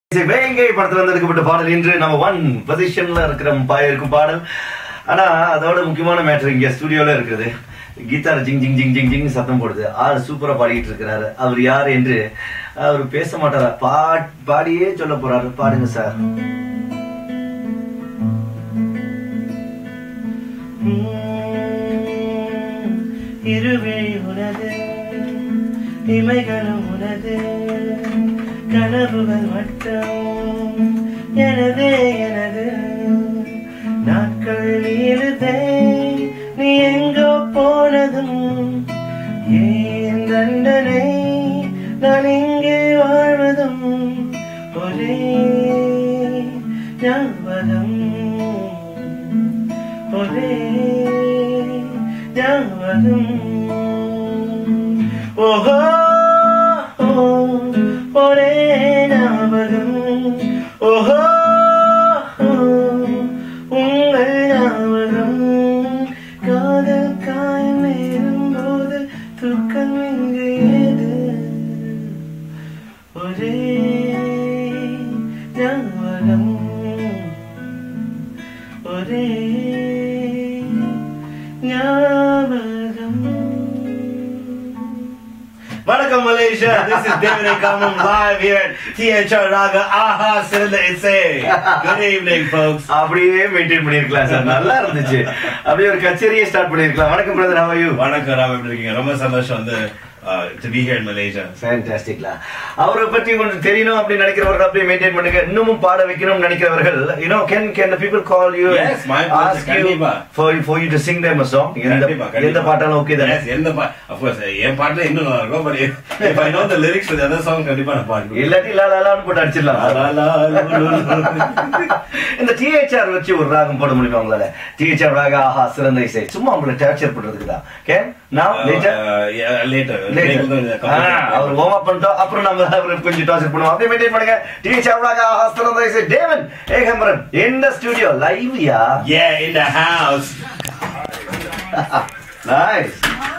வேங்கை படத்துல இருந்து எடுக்கப்பட்ட பாடல் இன்று நம்ம ஒன் பொசிஷன்ல இருக்கிற பா- இருக்கும் பாடல் ஆனா அதோட முக்கியமான மேட்டர் இங்க ஸ்டுடியோல இருக்குது கீதார் ஜிங் ஜிங் ஜிங் ஜிங் ஜிங் சத்தம் போடுது ஆள் சூப்பரா பாடிட்டு இருக்கிறாரு அவர் யார் என்று அவர் பேச மாட்டாரா பாட் பாடியே சொல்ல போறாரு பாடுங்க சார் இருவிழி உனது இமைகளும் உனது கனவுகள் மட்டும் எனதே எனது நாட்கள் நீளுதே நீ எங்கோ போனதும் ஏன் தண்டனை நான் இங்கே வாழ்வதும் ஒரே ஞாபகம் ஒரே ஞாபகம் ஓஹோ ஒரே ஞாபகம் ஓஹோ உங்கள் ஞாபகம் காதல் காயம் நேரும்போது தூக்கம் இங்கு ஏது ஒரே ஞாபகம் ஒரே ஞாபகம் வணக்கம் Malaysia this is David Kamam live here at THR Raga ஆஹா சிறந்த இசை good evening folks அப்படியே மெயின்டைன் பண்ணிருக்கலாம் சார் நல்லா இருந்துச்சு அப்படியே ஒரு கச்சேரியே ஸ்டார்ட் பண்ணிருக்கலாம் வணக்கம் பிரதர் how are you வணக்கம் ராம் எப்படி இருக்கீங்க ரொம்ப சந்தோஷம் வந்து to be here in Malaysia ஃபேன்டாஸ்டிக்லா அவரை பற்றி கொஞ்சம் தெரியணும் அப்படின்னு நினைக்கிறவர்கள் அப்படியே மெயின்டைன் பண்ணுங்க இன்னமும் பாட வைக்கணும்னு நினைக்கிறவர்கள் you know can can the people call you and Yes, my pleasure. ask you கண்டிப்பா. for for you to sing them a song எந்த கண்டிப்பா, கண்டிப்பா. எந்த பாட்டாலும் ஓகே தானே Yes, எந்த பா of course என் பாட்டுல இன்னும் நல்லா இருக்கும் but if I know the lyrics for the other song கண்டிப்பா நான் பாடுவேன் இல்லாட்டி லா லா லான்னு போட்டு அடிச்சிடலாம் லா, லா, லா, லு, லு. இந்த டிஹெச்ஆர் வச்சு ஒரு ராகம் போட முடியுமா உங்களால டிஹெச்ஆர் ராக ஆஹா சிறந்த இசை சும்மா உங்களை டார்ச்சர் பண்றதுக்கு தான் can now later Uh, yeah, later. later. Later. ஆ, அவர் வார்ம் அப் பண்ணிட்டோம் அப்புறம் நம்ம அவரை கொஞ்சம் டார்ச்சர் பண்ணுவோம் அப்படியே மெயின்டைன் பண்ணுங்க டிஹெச்ஆர் ராக ஆஹா சிறந்த இசை தேவன் ஏகம்பரன் இந்த ஸ்டுடியோ லைவ்யா Yeah, in the house. Nice